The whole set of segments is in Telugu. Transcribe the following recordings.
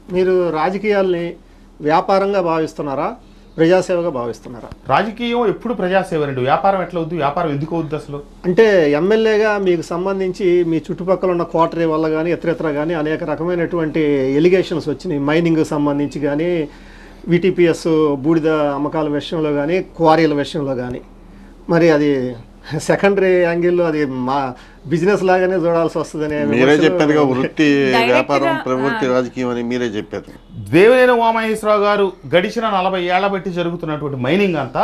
మీరు రాజకీయాల్ని వ్యాపారంగా భావిస్తున్నారా ప్రజాసేవగా భావిస్తున్నారా రాజకీయం ఎప్పుడు ప్రజాసేవనండి వ్యాపారం ఎట్లా అవుద్ది వ్యాపారం ఎందుకు అవుద్ది అసలు అంటే ఎమ్మెల్యేగా మీకు సంబంధించి మీ చుట్టుపక్కల ఉన్న కోటరీ వల్ల కానీ ఇతరితర కానీ అనేక రకమైనటువంటి ఎలిగేషన్స్ వచ్చినాయి మైనింగ్ సంబంధించి కానీ విటిపిఎస్ బూడిద అమ్మకాల విషయంలో కానీ క్వారీల విషయంలో కానీ మరి అది సెకండరీ యాంగిల్లో అది మా బిజినెస్ లాగానే చూడాల్సి వస్తుందనే మీరే విమర్శలు చెప్పారుగా వృత్తి Direct గా, వ్యాపారం ప్రవృత్తి రాజకీయం అని మీరే చెప్పారు దేవినేని ఉమామహేశ్వరరావు గారు గడిచిన నలభై ఏళ్ల బట్టి జరుగుతున్నటువంటి మైనింగ్ అంతా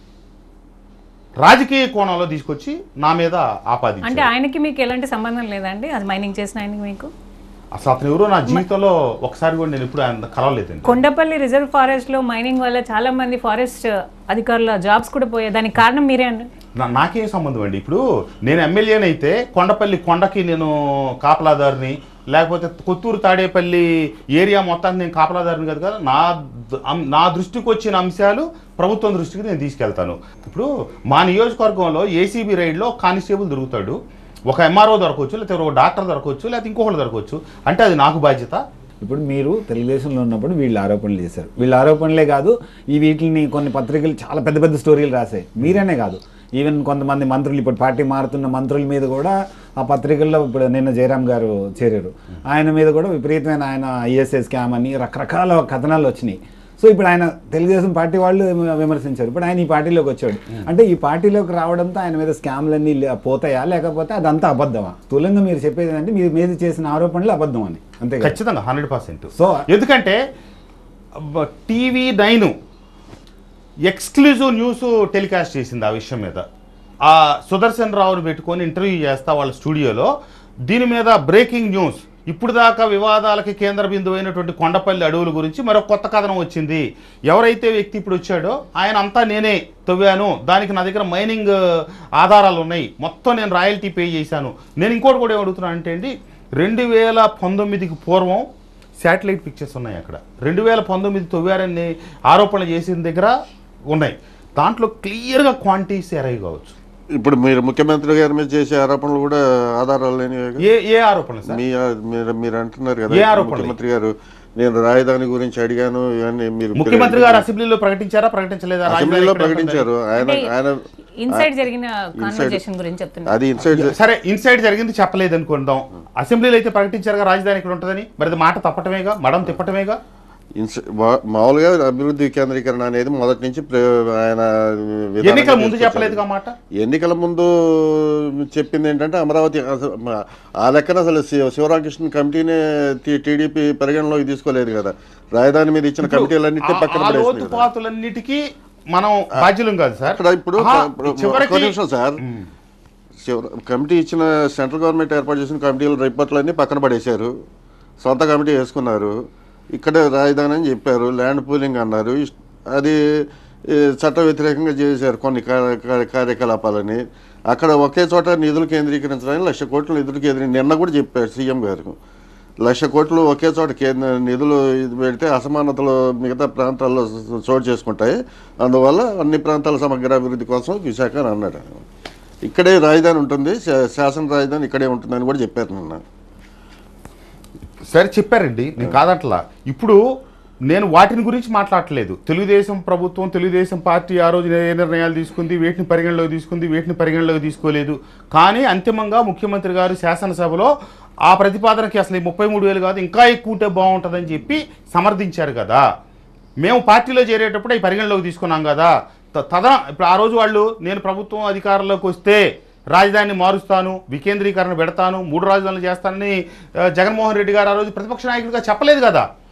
రాజకీయ కోణంలో తీసుకొచ్చి నా మీద అంటే ఆపాదించారు ఆయనకి మీకు ఎలాంటి సంబంధం లేదండి అది మైనింగ్ చేసిన ఆయనకి మీకు అసలు అతను ఎవరో నా జీవితంలో ఒకసారి కూడా నేను ఇప్పుడు ఆయన కలవలేదండి కొండపల్లి రిజర్వ్ ఫారెస్ట్ లో మైనింగ్ వల్ల చాలా మంది ఫారెస్ట్ అధికారుల జాబ్స్ కూడా పోయాయి దానికి కారణం మీరే అండి నా- నాకేం సంబంధం అండి ఇప్పుడు నేను ఎమ్మెల్యేనైతే కొండపల్లి కొండకి నేను కాపలాదారిని లేకపోతే కొత్తూరు తాడేపల్లి ఏరియా మొత్తానికి నేను కాపలాదారిని కాదు కదా నా ద- అం- నా దృష్టికి వచ్చిన అంశాలు ప్రభుత్వం దృష్టికి నేను తీసుకెళ్తాను ఇప్పుడు మా నియోజకవర్గంలో ఏసీబీ రైడ్లో కానిస్టేబుల్ దొరుకుతాడు ఒక ఎంఆర్ఓ దొరకవచ్చు లేకపోతే ఒక డాక్టర్ దొరకవచ్చు లేకపోతే ఇంకొకరు దొరకవచ్చు అంటే అది నాకు బాధ్యత ఇప్పుడు మీరు తెలుగుదేశంలో ఉన్నప్పుడు వీళ్ళు ఆరోపణలు చేశారు వీళ్ళ ఆరోపణలే కాదు ఈ వీటిని కొన్ని పత్రికలు చాలా పెద్ద పెద్ద స్టోరీలు రాశాయి మీరనే కాదు ఈవెన్ కొంతమంది మంత్రులు ఇప్పుడు పార్టీ మారుతున్న మంత్రుల మీద కూడా ఆ పత్రికల్లో ఇప్పుడు నిన్న జయరాం గారు చేరారు ఆయన మీద కూడా విపరీతమైన ఆయన ఐఎస్ఐ స్కామ్ అని రకరకాల కథనాలు వచ్చినాయి సో ఇప్పుడు ఆయన తెలుగుదేశం పార్టీ వాళ్ళు విమర్శించారు ఇప్పుడు ఆయన ఈ పార్టీలోకి వచ్చాడు అంటే ఈ పార్టీలోకి రావడంతో ఆయన మీద స్కామ్లన్నీ లే- పోతాయా లేకపోతే అదంతా అబద్ధమా స్థూలంగా మీరు చెప్పేది ఏంటంటే మీ మీద చేసిన ఆరోపణలు అబద్ధం అని అంతే కదా? ఖచ్చితంగా హండ్రెడ్ పర్సెంట్ సో ఎందుకంటే TV nine exclusive news telecast చేసింది ఆ విషయం మీద ఆ సుదర్శన్ రావుని పెట్టుకొని ఇంటర్వ్యూ చేస్తా వాళ్ళ స్టూడియోలో దీని మీద బ్రేకింగ్ న్యూస్ ఇప్పుడు దాకా వివాదాలకి కేంద్ర బిందువు అయినటువంటి కొండపల్లి అడవుల గురించి మరో కొత్త కథనం వచ్చింది ఎవరైతే వ్యక్తి ఇప్పుడు వచ్చాడో ఆయన అంతా నేనే తవ్వాను దానికి నా దగ్గర మైనింగ్ ఆధారాలు ఉన్నాయి మొత్తం నేను రాయల్టీ పే చేశాను నేను ఇంకోటి కూడా ఏమడుగుతున్నాను అంటే అండి రెండు వేల పంతొమ్మిదికి పూర్వం శాటిలైట్ పిక్చర్స్ ఉన్నాయి అక్కడ రెండు వేల పంతొమ్మిది తొవ్వారని ఆరోపణలు చేసిన దగ్గర ఉన్నాయి దాంట్లో క్లియర్గా క్వాంటిటీస్ ఎరై కావచ్చు ఇప్పుడు మీరు ముఖ్యమంత్రి గారి మీద చేసే ఆరోపణలు కూడా ఆధారాలు లేనివే కదా? ఏ ఏ ఆరోపణలు సార్ మీ మీరు మీరు అంటున్నారు కదా ఏ ఆరోపణలు? ముఖ్యమంత్రి గారు నేను రాజధాని గురించి అడిగాను ఇవన్నీ మీరు ముఖ్యమంత్రి గారు అసెంబ్లీలో ప్రకటించారా ప్రకటించలేదా అసెంబ్లీలో రాజధాని ఎక్కడ ప్రకటించారు ఆయన అంటే ఆయన ఇన్సైడ్ జరిగిన కాన్వర్జేషన్ గురించి చెప్తున్నారు అది ఇన్సైడ్ ఉంటుందా? సరే ఇన్సైడ్ జరిగింది చెప్పలేదు అనుకుందాం అసెంబ్లీలో అయితే ప్రకటించారుగా రాజధాని ఇక్కడ ఉంటుందని మరి అది మాట తప్పటమేగా మడం తిప్పటమేగా ఇన్స్- వా- మామూలుగా అభివృద్ధి కేంద్రీకరణ అనేది మొదటి నుంచి ప్ర- ఆయన విధానంగా ఎన్నికల ముందు తీసుకొచ్చారు. చెప్పలేదుగా మాట ఎన్నికల ముందు చెప్పింది ఏంటంటే అమరావతి అసలు మ- ఆ లెక్కన అసలు శి- శివరామకృష్ణ కమిటీనే టీ- టీడీపీ పరిగణలోకి తీసుకోలేదు కదా రాజధాని మీద ఇచ్చిన కమిటీలన్నింటినీ ఆ- పక్కన ఆ పడేసింది కదా. లోతుపాతులన్నిటికీ మనం బాధ్యులం కాదు సార్ అక్కడ ఇప్పుడు ఆహా, ఇప్పుడు ఒక్క చివరికి నిమిషం సార్ శివ- కమిటీ ఇచ్చిన సెంట్రల్ గవర్నమెంట్ ఏర్పాటు చేసిన కమిటీల రిపోర్ట్లన్నీ పక్కన పడేశారు సొంత కమిటీ వేసుకున్నారు ఇక్కడ రాజధాని అని చెప్పారు ల్యాండ్ పూలింగ్ అన్నారు ఇస్- అది ఈ, చట్ట వ్యతిరేకంగా చేశారు కొన్ని కార్య- కార్య- కార్యకలాపాలని అక్కడ ఒకే చోట నిధులు కేంద్రీకరించడానికి లక్ష కోట్ల నిధులు కేంద్రీ నిన్న కూడా చెప్పారు సీఎం గారు లక్ష కోట్లు ఒకే చోట కేంద్ర నిధులు ఇది పెడితే అసమానతలు మిగతా ప్రాంతాల్లో చోటు చేసుకుంటాయి అందువల్ల అన్ని ప్రాంతాల సమగ్ర అభివృద్ధి కోసం విశాఖ అని అన్నాడు ఇక్కడే రాజధాని ఉంటుంది శా- శాసన రాజధాని ఇక్కడే ఉంటుందని కూడా చెప్పారు నిన్న సరే చెప్పారండి నేను కాదంటలా ఇప్పుడు నేను వాటిని గురించి మాట్లాడట్లేదు తెలుగుదేశం ప్రభుత్వం తెలుగుదేశం పార్టీ ఆ రోజు ఏ నిర్ణయాలు తీసుకుంది వీటిని పరిగణలోకి తీసుకుంది వీటిని పరిగణలోకి తీసుకోలేదు కానీ అంతిమంగా ముఖ్యమంత్రి గారు శాసనసభలో ఆ ప్రతిపాదనకి అసలు ఈ ముప్పై మూడు వేలు కాదు ఇంకా ఎక్కువ ఉంటే బాగుంటుందని చెప్పి సమర్థించారు కదా మేము పార్టీలో చేరేటప్పుడు అవి పరిగణలోకి తీసుకున్నాం కదా త- తద ఇప్పుడు ఆ రోజు వాళ్ళు నేను ప్రభుత్వం అధికారంలోకి వస్తే రాజధానిని మారుస్తాను వికేంద్రీకరణ పెడతాను మూడు రాజధానులు చేస్తానని ఆ, జగన్మోహన్ రెడ్డి గారు ఆ రోజు ప్రతిపక్ష నాయకుడిగా చెప్పలేదు కదా